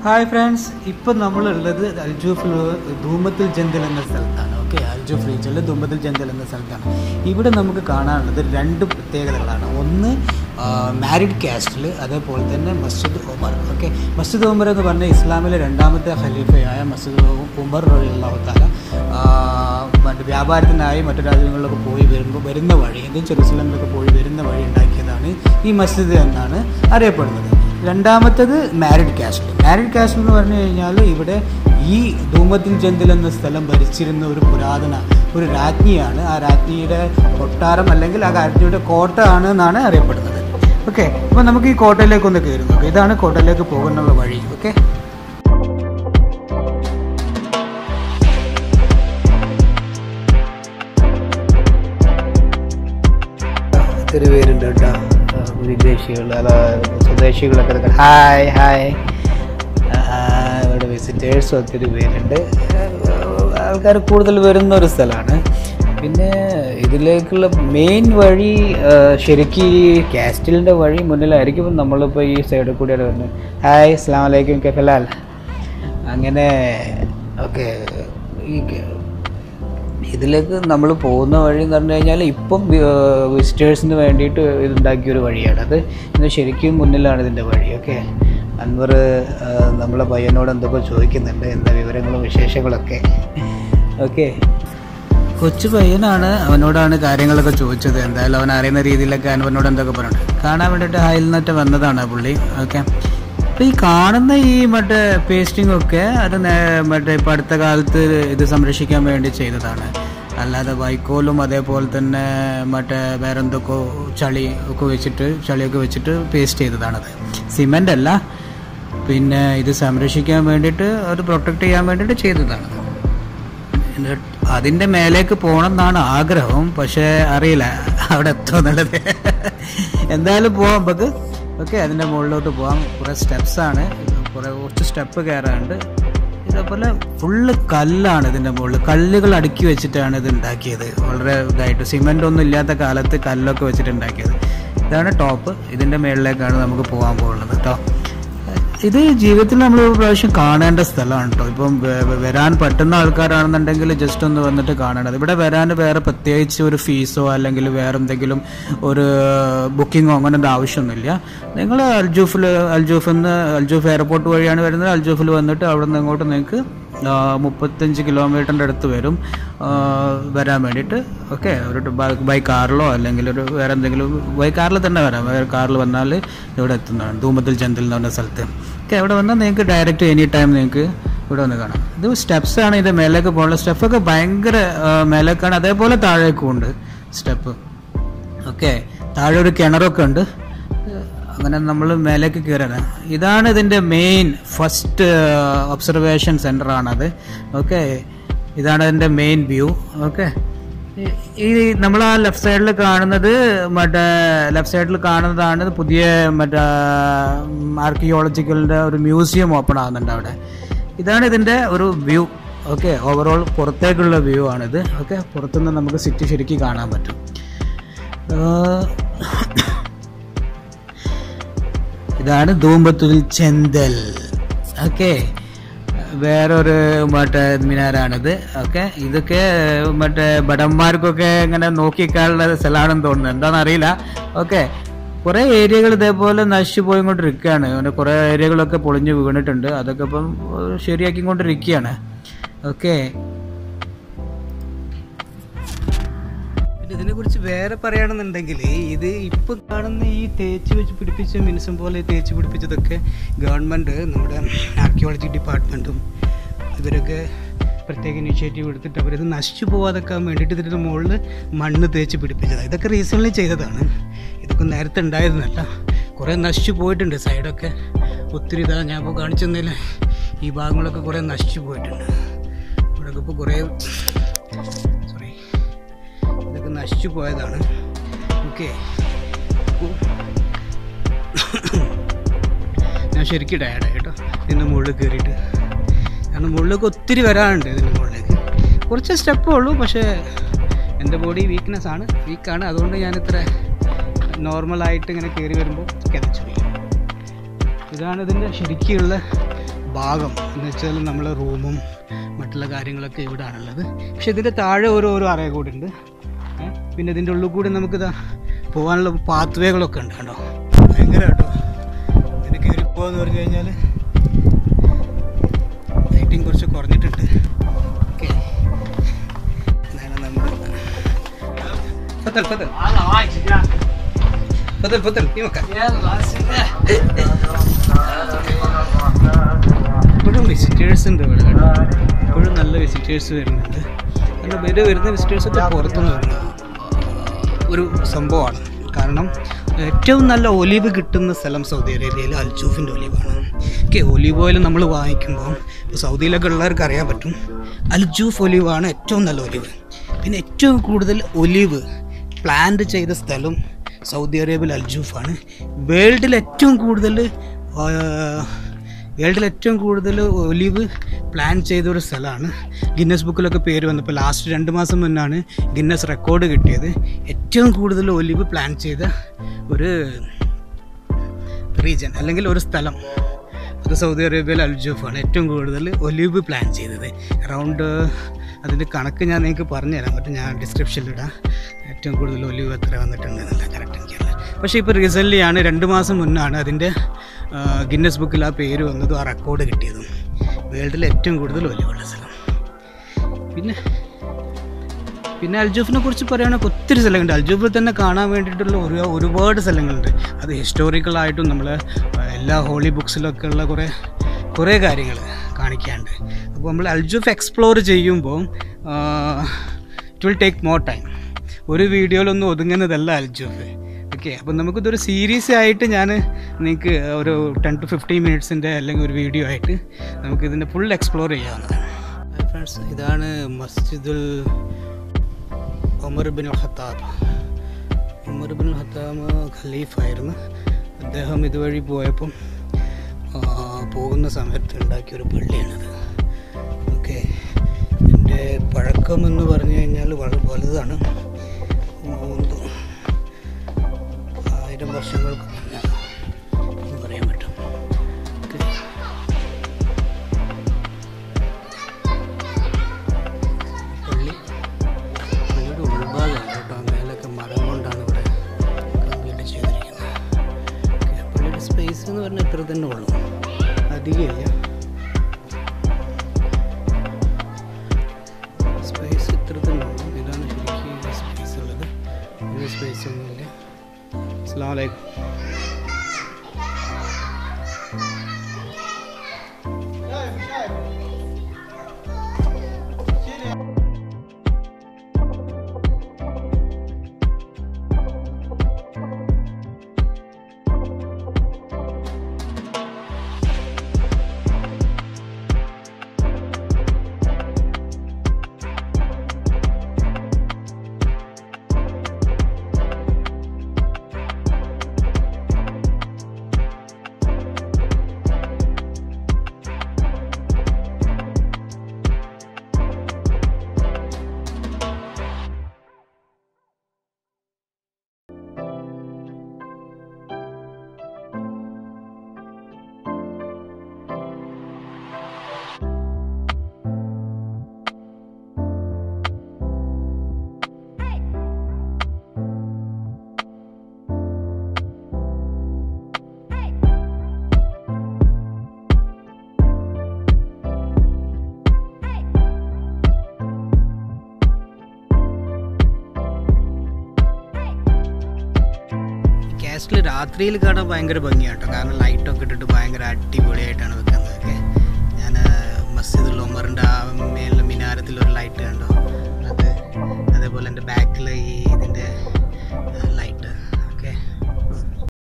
Hi friends ഇപ്പം നമ്മളുള്ളത് അൽജൂഫിൽ ധൂമത്തിൽ ജന്തൽ എന്ന സ്ഥലത്താണ് ഓക്കെ അൽജൂഫ് റീജിയനിൽ ധൂമത്തിൽ ജന്തൽ എന്ന സ്ഥലത്താണ് ഇവിടെ നമുക്ക് കാണാനുള്ളത് രണ്ട് പ്രത്യേകതകളാണ് ഒന്ന് മാരിഡ് കാസ്റ്റിൽ അതേപോലെ തന്നെ Masjid Umar okay Masjid Umar എന്ന് പറഞ്ഞാൽ ഇസ്ലാമിലെ രണ്ടാമത്തെ ഖലീഫയായ മസ്ജിദ് ഉമർ അള്ളാഹുത്താല മറ്റ് വ്യാപാരത്തിനായി മറ്റു രാജ്യങ്ങളിലൊക്കെ പോയി വരുമ്പോൾ വരുന്ന വഴി ഇന്ത്യൻ ചെറുസലമിലൊക്കെ പോയി വരുന്ന വഴി ഉണ്ടാക്കിയതാണ് ഈ മസ്ജിദ് എന്നാണ് അറിയപ്പെടുന്നത് രണ്ടാമത്തത് മാരിഡ് കാസ്റ്റ് മാരിഡ് കാസ്റ്റ് എന്ന് പറഞ്ഞു കഴിഞ്ഞാൽ ഇവിടെ ഈ ധൂമത്തിൽ ജന്തിൽ എന്ന സ്ഥലം ഭരിച്ചിരുന്ന ഒരു പുരാതന ഒരു രാജ്ഞിയാണ് ആ രാജ്ഞിയുടെ കൊട്ടാരം അല്ലെങ്കിൽ ആ രാജ്ഞിയുടെ കോട്ട ആണ് എന്നാണ് അറിയപ്പെടുന്നത് ഓക്കെ അപ്പോൾ നമുക്ക് ഈ കോട്ടയിലേക്ക് ഒന്ന് കയറി നോക്കാം ഇതാണ് കോട്ടയിലേക്ക് പോകുന്നുള്ള വഴി ഓക്കെ ഒത്തിരി പേരുണ്ട് കേട്ടോ വിദേശികൾ അല്ല സ്വദേശികളൊക്കെ ഇതൊക്കെ ഹായ് ഹായ് ഇവിടെ വിസിറ്റേഴ്സ് ഒത്തിരി പേരുണ്ട് ആൾക്കാർ കൂടുതൽ വരുന്ന ഒരു സ്ഥലമാണ് പിന്നെ ഇതിലേക്കുള്ള മെയിൻ വഴി ശരിക്കും ഈ കാസ്റ്റിലിൻ്റെ വഴി മുന്നിലായിരിക്കും നമ്മളിപ്പോൾ ഈ സൈഡിൽ കൂടിയാണ് വരുന്നത് ഹായ് അസ്സാം വലൈക്കും കെഫലാൽ അങ്ങനെ ഓക്കെ ഈ ഇതിലേക്ക് നമ്മൾ പോകുന്ന വഴി എന്ന് പറഞ്ഞു കഴിഞ്ഞാൽ ഇപ്പം വിസിറ്റേഴ്സിന് വേണ്ടിയിട്ട് ഇതുണ്ടാക്കിയ ഒരു വഴിയാണ് അത് ഇന്ന് ശരിക്കും മുന്നിലാണ് ഇതിൻ്റെ വഴി ഓക്കെ അൻവർ നമ്മളെ പയ്യനോട് എന്തൊക്കെ ചോദിക്കുന്നുണ്ട് എന്താ വിവരങ്ങളും വിശേഷങ്ങളൊക്കെ ഓക്കെ കൊച്ചു പയ്യനാണ് അവനോടാണ് കാര്യങ്ങളൊക്കെ ചോദിച്ചത് എന്തായാലും അവൻ അറിയുന്ന രീതിയിലൊക്കെ അൻവറിനോട് എന്തൊക്കെ പറഞ്ഞിട്ട് കാണാൻ വേണ്ടിയിട്ട് ഹൈൽ നിന്നിട്ട് വന്നതാണ് പുള്ളി ഓക്കെ അപ്പോൾ ഈ കാണുന്ന ഈ മറ്റേ പേസ്റ്റിംഗ് ഒക്കെ അത് മറ്റേ ഇപ്പം അടുത്ത കാലത്ത് ഇത് സംരക്ഷിക്കാൻ വേണ്ടി ചെയ്തതാണ് അല്ലാതെ വൈക്കോലും അതേപോലെ തന്നെ മറ്റേ വേറെന്തൊക്കെ ചളി ഒക്കെ വെച്ചിട്ട് ചളിയൊക്കെ വെച്ചിട്ട് പേസ്റ്റ് ചെയ്തതാണത് സിമെൻ്റ് അല്ല പിന്നെ ഇത് സംരക്ഷിക്കാൻ വേണ്ടിയിട്ട് അത് പ്രൊട്ടക്റ്റ് ചെയ്യാൻ വേണ്ടിയിട്ട് ചെയ്തതാണ് അതിൻ്റെ മേലേക്ക് പോകണം എന്നാണ് ആഗ്രഹം പക്ഷേ അറിയില്ല അവിടെ എത്തുമെന്നുള്ളത് എന്തായാലും പോവാം നമുക്ക് ഓക്കെ അതിൻ്റെ മുകളിലോട്ട് പോകാം കുറേ സ്റ്റെപ്സാണ് കുറേ കുറച്ച് സ്റ്റെപ്പ് കയറാനുണ്ട് ഇതേപോലെ ഫുള്ള് കല്ലാണ് ഇതിൻ്റെ മുകളിൽ കല്ലുകൾ അടുക്കി വെച്ചിട്ടാണ് ഇത് ഉണ്ടാക്കിയത് വളരെ ഇതായിട്ട് സിമെൻ്റ് ഒന്നും ഇല്ലാത്ത കാലത്ത് കല്ലൊക്കെ വെച്ചിട്ട് ഉണ്ടാക്കിയത് ഇതാണ് ടോപ്പ് ഇതിൻ്റെ മുകളിലേക്കാണ് നമുക്ക് പോകാൻ പോകുന്നത് കേട്ടോ ഇത് ജീവിതത്തിൽ നമ്മൾ ഒരു പ്രാവശ്യം കാണേണ്ട സ്ഥലമാണ് കേട്ടോ ഇപ്പം വരാൻ പറ്റുന്ന ആൾക്കാരാണെന്നുണ്ടെങ്കിൽ ജസ്റ്റ് ഒന്ന് വന്നിട്ട് കാണേണ്ടത് ഇവിടെ വരാൻ വേറെ പ്രത്യേകിച്ച് ഒരു ഫീസോ അല്ലെങ്കിൽ വേറെ എന്തെങ്കിലും ഒരു ബുക്കിങ്ങോ അങ്ങനെ ഒരു ആവശ്യമൊന്നുമില്ല നിങ്ങൾ അൽജൂഫിൽ അൽജൂഫിൽ നിന്ന് അൽജൂഫ് എയർപോർട്ട് വഴിയാണ് വരുന്നത് അൽജൂഫിൽ വന്നിട്ട് അവിടെ നിന്ന് ഇങ്ങോട്ട് നിങ്ങൾക്ക് മുപ്പത്തഞ്ച് കിലോമീറ്ററിൻ്റെ അടുത്ത് വരും വരാൻ വേണ്ടിയിട്ട് ഓക്കെ ഒരു ബൈ കാറിലോ അല്ലെങ്കിൽ ഒരു വേറെ എന്തെങ്കിലും ബൈ കാറിൽ തന്നെ വരാം വേറെ കാറിൽ വന്നാൽ ഇവിടെ എത്തുന്നതാണ് ധൂമത്തിൽ ചന്തിൽ എന്ന് പറഞ്ഞ സ്ഥലത്ത് ഓക്കെ അവിടെ വന്നാൽ നിങ്ങൾക്ക് ഡയറക്റ്റ് എനി ടൈം നിങ്ങൾക്ക് ഇവിടെ വന്ന് കാണാം ഇത് സ്റ്റെപ്സ് ആണ് ഇതിൻ്റെ മേലേക്ക് പോകാനുള്ള സ്റ്റെപ്പൊക്കെ ഭയങ്കര മേലേക്കാണ് അതേപോലെ താഴേക്കും ഉണ്ട് സ്റ്റെപ്പ് ഓക്കെ താഴെ ഒരു കിണറൊക്കെ ഉണ്ട് അങ്ങനെ നമ്മൾ മേലേക്ക് കയറാണ് ഇതാണ് ഇതിൻ്റെ മെയിൻ ഫസ്റ്റ് ഒബ്സർവേഷൻ സെൻ്റർ ആണത് ഓക്കെ ഇതാണ് അതിൻ്റെ മെയിൻ വ്യൂ ഓക്കെ ഈ നമ്മൾ ആ ലെഫ്റ്റ് സൈഡിൽ കാണുന്നത് മറ്റേ ലെഫ്റ്റ് സൈഡിൽ കാണുന്നതാണ് പുതിയ മറ്റേ ആർക്കിയോളജിക്കലിൻ്റെ ഒരു മ്യൂസിയം ഓപ്പൺ ആകുന്നുണ്ട് അവിടെ ഇതാണ് ഇതിൻ്റെ ഒരു വ്യൂ ഓക്കെ ഓവറോൾ പുറത്തേക്കുള്ള വ്യൂ ആണിത് ഓക്കെ പുറത്തുനിന്ന് നമുക്ക് സിറ്റി ശരിക്കും കാണാൻ പറ്റും ഇതാണ് ധൂമ്പത്തുൽ ചെന്തൽ ഓക്കെ വേറൊരു മറ്റേ മിനാരാണിത് ഓക്കെ ഇതൊക്കെ മറ്റേ ഭടന്മാർക്കൊക്കെ ഇങ്ങനെ നോക്കിക്കാനുള്ള സ്ഥലമാണെന്ന് തോന്നുന്നു എന്താണെന്ന് അറിയില്ല ഓക്കെ കുറേ ഏരിയകൾ ഇതേപോലെ നശിച്ചു പോയിക്കൊണ്ടിരിക്കുകയാണ് അങ്ങനെ കുറേ ഏരിയകളൊക്കെ പൊളിഞ്ഞു വീണിട്ടുണ്ട് അതൊക്കെ ഇപ്പം ശരിയാക്കിക്കൊണ്ടിരിക്കുകയാണ് ഓക്കെ ഇതിനെക്കുറിച്ച് വേറെ പറയുകയാണെന്നുണ്ടെങ്കിൽ ഇത് ഇപ്പം കാണുന്ന ഈ തേച്ച് വെച്ച് പിടിപ്പിച്ച മിനുസം പോലെ തേച്ച് പിടിപ്പിച്ചതൊക്കെ ഗവൺമെൻറ് നമ്മുടെ ആർക്കിയോളജി ഡിപ്പാർട്ട്മെൻറ്റും ഇവരൊക്കെ പ്രത്യേക ഇനിഷ്യേറ്റീവ് എടുത്തിട്ട് അവരിത് നശിച്ചു പോവാതെക്കാൻ വേണ്ടിയിട്ട് ഇതിൻ്റെ മുകളിൽ മണ്ണ് തേച്ച് പിടിപ്പിച്ചതാണ് ഇതൊക്കെ റീസെൻ്റ്ലി ചെയ്തതാണ് ഇതൊക്കെ നേരത്തെ ഉണ്ടായിരുന്നല്ല കുറേ നശിച്ചു പോയിട്ടുണ്ട് സൈഡൊക്കെ ഒത്തിരി ഇതാ ഞാൻ ഇപ്പോൾ കാണിച്ചു തന്നതിൽ ഈ ഭാഗങ്ങളൊക്കെ കുറേ നശിച്ചു പോയിട്ടുണ്ട് ഇവിടെയൊക്കെ ഇപ്പോൾ കുറേ സോറി ഇതൊക്കെ നശിച്ചു പോയതാണ് ഓക്കെ ഞാൻ ശരിക്കും ടയർഡായി കേട്ടോ ഇതിൻ്റെ മുകളിൽ കയറിയിട്ട് കാരണം മുകളിലേക്ക് ഒത്തിരി വരാനുണ്ട് ഇതിൻ്റെ മുകളിലേക്ക് കുറച്ച് സ്റ്റെപ്പേ ഉള്ളൂ പക്ഷേ എൻ്റെ ബോഡി വീക്ക്നെസ് ആണ് വീക്കാണ് അതുകൊണ്ട് ഞാൻ ഇത്ര നോർമലായിട്ട് ഇങ്ങനെ കയറി വരുമ്പോൾ കിതച്ചു പോയി ഇതാണ് ഇതിൻ്റെ ശരിക്കുള്ള ഭാഗം എന്ന് വെച്ചാൽ നമ്മളെ റൂമും മറ്റുള്ള കാര്യങ്ങളൊക്കെ ഇവിടെ ആണുള്ളത് പക്ഷെ ഇതിൻ്റെ താഴെ ഓരോ ഓരോ അറയ കൂടി ഉണ്ട് ഏ? പിന്നെ ഇതിൻ്റെ ഉള്ളിൽ കൂടി നമുക്കിതാ പോകാനുള്ള പാത്ത് വേകളൊക്കെ ഉണ്ട് കേട്ടോ ഭയങ്കര കേട്ടോ ഇതിന് കയറി പോകാന്ന് പറഞ്ഞു കഴിഞ്ഞാൽ ലൈറ്റിംഗ് കുറച്ച് കുറഞ്ഞിട്ടുണ്ട് ഓക്കെ ഇതാണ് നമ്മുടെ ഫത്തൽ ഫത്തൽ ഫത്തൽ ഫത്തൽ ഈ മക്ക ഇപ്പോഴും വിസിറ്റേഴ്സ് ഉണ്ട് ഇവിടെ കേട്ടോ ഇപ്പോഴും നല്ല വിസിറ്റേഴ്സ് വരുന്നുണ്ട് കാരണം ഇവര് വരുന്ന വിസിറ്റേഴ്സൊക്കെ പുറത്തുനിന്ന് വരുന്ന ഒരു സംഭവമാണ് കാരണം ഏറ്റവും നല്ല ഒലിവ് കിട്ടുന്ന സ്ഥലം സൗദി അറേബ്യയിൽ അൽജൂഫിൻ്റെ ഒലിവാണ് ഓക്കെ ഒലിവ് ഓയിൽ നമ്മൾ വാങ്ങിക്കുമ്പോൾ ഇപ്പോൾ സൗദിയിലൊക്കെ ഉള്ളവർക്ക് അറിയാൻ പറ്റും അൽജൂഫ് ഒലിവാണ് ഏറ്റവും നല്ല ഒലിവ് പിന്നെ ഏറ്റവും കൂടുതൽ ഒലിവ് പ്ലാന്റ് ചെയ്ത സ്ഥലം സൗദി അറേബ്യയിൽ അൽജൂഫാണ് വേൾഡിൽ ഏറ്റവും കൂടുതൽ വേൾഡിൽ ഏറ്റവും കൂടുതൽ ഒലിവ് പ്ലാൻ ചെയ്ത ഒരു സ്ഥലമാണ് ഗിന്നസ് ബുക്കിലൊക്കെ പേര് വന്നപ്പോൾ ലാസ്റ്റ് രണ്ട് മാസം മുന്നാണ് ഗിന്നസ് റെക്കോർഡ് കിട്ടിയത് ഏറ്റവും കൂടുതൽ ഒലിവ് പ്ലാൻ ചെയ്ത ഒരു റീജൻ അല്ലെങ്കിൽ ഒരു സ്ഥലം അത് സൗദി അറേബ്യയിൽ അൽജൂഫാണ് ഏറ്റവും കൂടുതൽ ഒലിവ് പ്ലാൻ ചെയ്തത് അറൗണ്ട് അതിൻ്റെ കണക്ക് ഞാൻ നിങ്ങൾക്ക് പറഞ്ഞുതരാൻ പറ്റും ഞാൻ ഡിസ്ക്രിപ്ഷനിൽ ഇടാം ഏറ്റവും കൂടുതൽ ഒലിവ് എത്ര വന്നിട്ടുണ്ട് എന്നല്ല കറക്റ്റ് എനിക്കല്ല പക്ഷേ ഇപ്പോൾ റീസെൻ്റ്ലി ആണ് രണ്ട് മാസം മുന്നാണ് അതിൻ്റെ ഗിന്നസ് ബുക്കിൽ ആ പേര് വന്നതും ആ റെക്കോർഡ് കിട്ടിയതും വേൾഡിൽ ഏറ്റവും കൂടുതൽ ഒലിവുള്ള സ്ഥലം പിന്നെ പിന്നെ അൽജൂഫിനെ കുറിച്ച് പറയുകയാണെങ്കിൽ ഒത്തിരി സ്ഥലങ്ങളുണ്ട് അൽജൂഫിൽ തന്നെ കാണാൻ വേണ്ടിയിട്ടുള്ള ഒരു ഒരുപാട് സ്ഥലങ്ങളുണ്ട് അത് ഹിസ്റ്റോറിക്കലായിട്ടും നമ്മൾ എല്ലാ ഹോളി ബുക്സിലൊക്കെ ഉള്ള കുറേ കുറേ കാര്യങ്ങൾ കാണിക്കാണ്ട് അപ്പോൾ നമ്മൾ അൽജൂഫ് എക്സ്പ്ലോർ ചെയ്യുമ്പോൾ it will take more time ഒരു വീഡിയോയിലൊന്നും ഒതുങ്ങുന്നതല്ല അൽജൂഫ് ഓക്കെ അപ്പം നമുക്കിതൊരു സീരീസ് ആയിട്ട് ഞാൻ നിങ്ങൾക്ക് ഒരു ടെൻ ടു ഫിഫ്റ്റീൻ മിനിറ്റ്സിൻ്റെ അല്ലെങ്കിൽ ഒരു വീഡിയോ ആയിട്ട് നമുക്കിതിൻ്റെ ഫുൾ എക്സ്പ്ലോർ ചെയ്യാവുന്നതാണ് ഫ്രണ്ട്സ് ഇതാണ് മസ്ജിദുൽ Umar bin Khattab Umar bin Khattab ഖലീഫായിരുന്നു അദ്ദേഹം ഇതുവഴി പോയപ്പം ആ, പോകുന്ന സമയത്ത് ഉണ്ടാക്കിയ ഒരു പള്ളിയാണത് ഓക്കെ എൻ്റെ പഴക്കം എന്ന് പറഞ്ഞു കഴിഞ്ഞാൽ വളരെ വലുതാണ് മൂന്ന് ആയിരം വർഷങ്ങൾക്ക് മുന്നേ എന്ന് പറയാൻ പറ്റും ഓക്കെ പള്ളി പള്ളിയുടെ ഉൾഭാഗമാണ് കേട്ടോ മേലൊക്കെ മരം കൊണ്ടാണ് ഇവിടെ കംപ്ലീറ്റ് ചെയ്തിരിക്കുന്നത് ഓക്കേ, പള്ളിയുടെ സ്പേസ് എന്ന് പറഞ്ഞാൽ ഇത്ര തന്നെ ഉള്ളൂ അധികമില്ല സ്പേസ് ഇത്ര തന്നെ ഉള്ളൂ ഇതാണ് ശരിക്കും സ്പേസ് ഉള്ളത് ഇത് സ്പേസ് ഒന്നുമില്ല അസ്സാം വലൈക്കും കാസ്റ്റിൽ രാത്രിയിൽ കാണാൻ ഭയങ്കര ഭംഗിയാട്ടോ കാരണം ലൈറ്റൊക്കെ ഇട്ടിട്ട് ഭയങ്കര അടിപൊളിയായിട്ടാണ് വെക്കുന്നത് ഒക്കെ ഞാൻ മസ്ജിദുൽ ഉമറിൻ്റെ ആ മേലെ മിനാരത്തിൽ ഒരു ലൈറ്റ് കണ്ടോ അത് അതേപോലെ എൻ്റെ ബാക്കിൽ ഈ ഇതിൻ്റെ ലൈറ്റ്